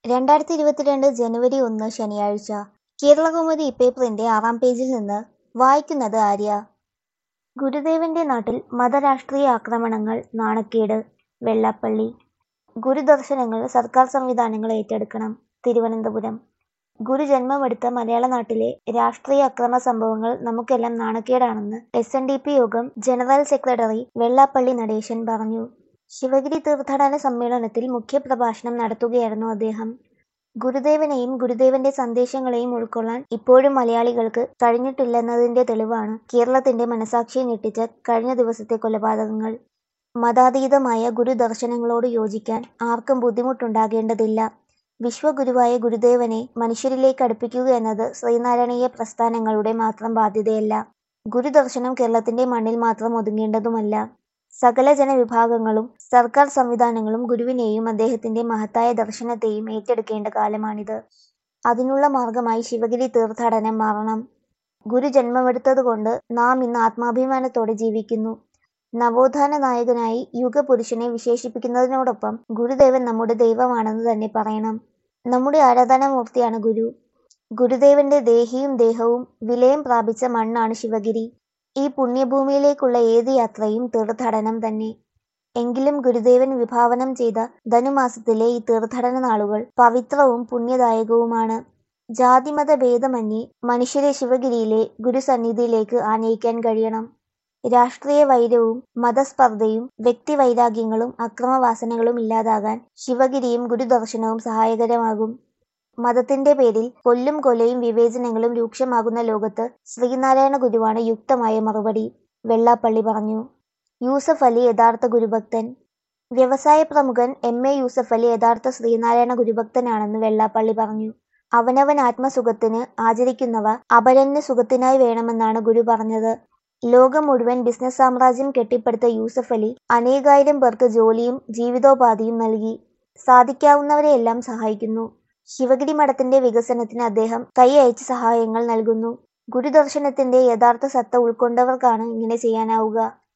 രണ്ടായിരത്തി ഇരുപത്തിരണ്ട് ജനുവരി ഒന്ന് ശനിയാഴ്ച കേരളകൗമുദി ഇപ്പേപ്പറിന്റെ ആറാം പേജിൽ നിന്ന് വായിക്കുന്നത് ആര്യ ഗുരുദേവന്റെ നാട്ടിൽ മതരാഷ്ട്രീയ ആക്രമണങ്ങൾ നാണക്കേട് വെള്ളാപ്പള്ളി ഗുരുദർശനങ്ങൾ സർക്കാർ സംവിധാനങ്ങൾ ഏറ്റെടുക്കണം തിരുവനന്തപുരം ഗുരു ജന്മമെടുത്ത മലയാള നാട്ടിലെ രാഷ്ട്രീയ അക്രമ സംഭവങ്ങൾ നമുക്കെല്ലാം നാണക്കേടാണെന്ന് എസ് എൻ ഡി പി യോഗം ജനറൽ സെക്രട്ടറി വെള്ളാപ്പള്ളി നടേശൻ പറഞ്ഞു ശിവഗിരി തീർത്ഥാടന സമ്മേളനത്തിൽ മുഖ്യപ്രഭാഷണം നടത്തുകയായിരുന്നു അദ്ദേഹം ഗുരുദേവനെയും ഗുരുദേവന്റെ സന്ദേശങ്ങളെയും ഉൾക്കൊള്ളാൻ ഇപ്പോഴും മലയാളികൾക്ക് കഴിഞ്ഞിട്ടില്ലെന്നതിന്റെ തെളിവാണ് കേരളത്തിന്റെ മനസാക്ഷിയെ ഞെട്ടിച്ച കഴിഞ്ഞ ദിവസത്തെ കൊലപാതകങ്ങൾ മതാതീതമായ ഗുരുദർശനങ്ങളോട് യോജിക്കാൻ ആർക്കും ബുദ്ധിമുട്ടുണ്ടാകേണ്ടതില്ല വിശ്വഗുരുവായ ഗുരുദേവനെ മനുഷ്യരിലേക്ക് അടുപ്പിക്കുക എന്നത് ശ്രീനാരായണീയ പ്രസ്ഥാനങ്ങളുടെ മാത്രം ബാധ്യതയല്ല ഗുരുദർശനം കേരളത്തിന്റെ മണ്ണിൽ മാത്രം ഒതുങ്ങേണ്ടതുമല്ല സകല ജനവിഭാഗങ്ങളും സർക്കാർ സംവിധാനങ്ങളും ഗുരുവിനെയും അദ്ദേഹത്തിന്റെ മഹത്തായ ദർശനത്തെയും ഏറ്റെടുക്കേണ്ട കാലമാണിത് അതിനുള്ള മാർഗമായി ശിവഗിരി തീർത്ഥാടനം മാറണം ഗുരു ജന്മമെടുത്തതുകൊണ്ട് നാം ഇന്ന് ആത്മാഭിമാനത്തോടെ ജീവിക്കുന്നു നവോത്ഥാന നായകനായി യുഗപുരുഷനെ വിശേഷിപ്പിക്കുന്നതിനോടൊപ്പം ഗുരുദേവൻ നമ്മുടെ ദൈവമാണെന്ന് തന്നെ പറയണം നമ്മുടെ ആരാധനാമൂർത്തിയാണ് ഗുരു ഗുരുദേവന്റെ ദേഹിയും ദേഹവും വിലയം പ്രാപിച്ച മണ്ണാണ് ശിവഗിരി ഈ പുണ്യഭൂമിയിലേക്കുള്ള ഏത് യാത്രയും തീർത്ഥാടനം തന്നെ എങ്കിലും ഗുരുദേവൻ വിഭാവനം ചെയ്ത ധനുമാസത്തിലെ ഈ തീർത്ഥാടന നാളുകൾ പവിത്രവും പുണ്യദായകവുമാണ് ജാതിമത ഭേദമന്യേ മനുഷ്യരെ ശിവഗിരിയിലെ ഗുരുസന്നിധിയിലേക്ക് ആനയിക്കാൻ കഴിയണം രാഷ്ട്രീയ വൈരവും മതസ്പർദ്ധയും വ്യക്തിവൈരാഗ്യങ്ങളും അക്രമവാസനകളും ഇല്ലാതാകാൻ ശിവഗിരിയും ഗുരുദർശനവും സഹായകരമാകും മതത്തിന്റെ പേരിൽ കൊല്ലും കൊലയും വിവേചനങ്ങളും രൂക്ഷമാകുന്ന ലോകത്ത് ശ്രീനാരായണ ഗുരുവാണ് യുക്തമായ മറുപടി വെള്ളാപ്പള്ളി പറഞ്ഞു യൂസഫ് അലി യഥാർത്ഥ ഗുരുഭക്തൻ വ്യവസായ പ്രമുഖൻ എം എ യൂസഫ് അലി യഥാർത്ഥ ശ്രീനാരായണ ഗുരുഭക്തനാണെന്ന് വെള്ളാപ്പള്ളി പറഞ്ഞു അവനവൻ ആത്മസുഖത്തിന് ആചരിക്കുന്നവ അപരന് സുഖത്തിനായി വേണമെന്നാണ് ഗുരു പറഞ്ഞത് ലോകം മുഴുവൻ ബിസിനസ് സാമ്രാജ്യം കെട്ടിപ്പടുത്ത യൂസഫ് അലി അനേകായിരം പേർക്ക് ജോലിയും ജീവിതോപാധിയും നൽകി സാധിക്കാവുന്നവരെയെല്ലാം സഹായിക്കുന്നു ശിവഗിരി മഠത്തിന്റെ വികസനത്തിന് അദ്ദേഹം കൈ അയച്ച് സഹായങ്ങൾ നൽകുന്നു ഗുരുദർശനത്തിന്റെ യഥാർത്ഥ സത്ത ഉൾക്കൊണ്ടവർക്കാണ് ഇങ്ങനെ ചെയ്യാനാവുക